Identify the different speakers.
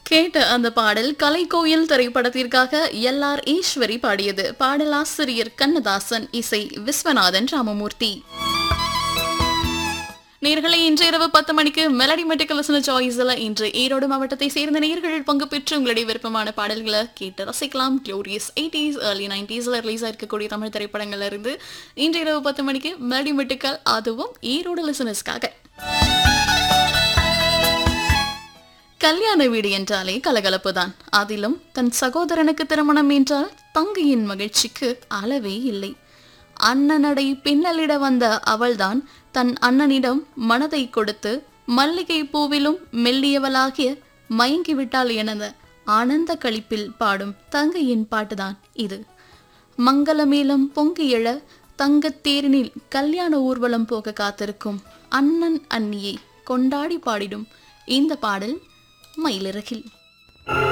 Speaker 1: கேட்ட அந்த பாடல் கலைக்கோயில் திரைப்படத்திற்காக எல் ஆர் ஈஸ்வரி பாடியது பாடலாசிரியர் கண்ணதாசன் இசை விஸ்வநாதன் ராமமூர்த்தி நேர்களை இன்று இரவு பத்து மணிக்கு மெலடி மெட்டிக்கல் லிசன சாய்ஸில் இன்று ஈரோடு மாவட்டத்தை சேர்ந்த நேர்கள் பங்கு பெற்று உங்களுடைய விருப்பமான பாடல்களை கேட்டு ரசிக்கலாம் க்ளோரியஸ் எயிட்டிஸ் ஏர்லி நைன்டிஸில் ரிலீஸ் ஆயிருக்கக்கூடிய தமிழ் திரைப்படங்கள்ல இருந்து இன்று இரவு பத்து மணிக்கு மெலடி மெட்டிக்கல் அதுவும் ஈரோடு லிசனர்ஸ்க்காக கல்யாண வீடு என்றாலே கலகலப்பு தான் அதிலும் தன் சகோதரனுக்கு திருமணம் என்றால் தங்கையின் மகிழ்ச்சிக்கு அளவே இல்லை அண்ணனடை பின்னலிட வந்த அவள்தான் தன் அண்ணனிடம் மனதை கொடுத்து மல்லிகை பூவிலும் மெல்லியவளாகிய மயங்கிவிட்டாள் எனத ஆனந்த களிப்பில் பாடும் தங்கையின் பாட்டுதான் இது மங்களமேளம் பொங்கி எழ தங்கத்தேரினில் கல்யாண ஊர்வலம் போக காத்திருக்கும் அண்ணன் அண்ணியை கொண்டாடி பாடிடும் இந்த பாடல் மயிலிறகில்